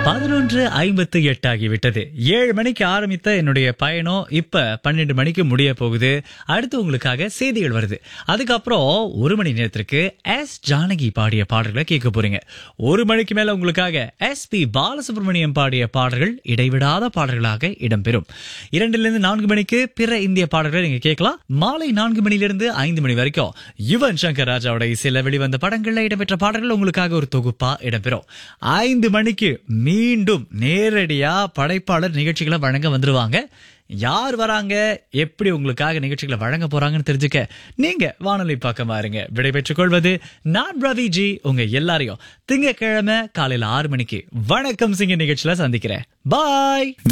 பதினொன்று ஐம்பத்து எட்டு ஆகிவிட்டது ஏழு மணிக்கு ஆரம்பித்த என்னுடைய பயணம் இப்ப பன்னெண்டு மணிக்கு முடிய போகுது அடுத்து உங்களுக்காக செய்திகள் வருது அதுக்கப்புறம் ஒரு மணி நேரத்திற்கு எஸ் ஜானகி பாடிய பாடல்களை கேட்க போறீங்க ஒரு மணிக்கு மேல உங்களுக்காக எஸ் பி பாலசுப்ரமணியம் பாடிய பாடல்கள் இடைவிடாத பாடல்களாக இடம்பெறும் இரண்டிலிருந்து நான்கு மணிக்கு பிற இந்திய பாடல்களை நீங்க கேட்கலாம் மாலை நான்கு மணிலிருந்து ஐந்து மணி வரைக்கும் யுவன் சங்கர் ராஜாவோட இசையில வெளிவந்த படங்கள்ல இடம்பெற்ற பாடல்கள் உங்களுக்காக ஒரு தொகுப்பா இடம்பெறும் ஐந்து மணிக்கு மீண்டும் நேரடியா படைப்பாளர் நிகழ்ச்சிகளை வழங்க வந்துருவாங்க யார் வராங்க எப்படி உங்களுக்காக நிகழ்ச்சிகளை வழங்க போறாங்கன்னு தெரிஞ்சுக்க நீங்க வானொலி பக்கமா இருங்க விடைபெற்றுக் கொள்வது நான் ரவி ஜி உங்க எல்லாரையும் திங்கட்கிழமை காலையில ஆறு மணிக்கு வணக்கம் சிங்க நிகழ்ச்சியில சந்திக்கிறேன் பாய்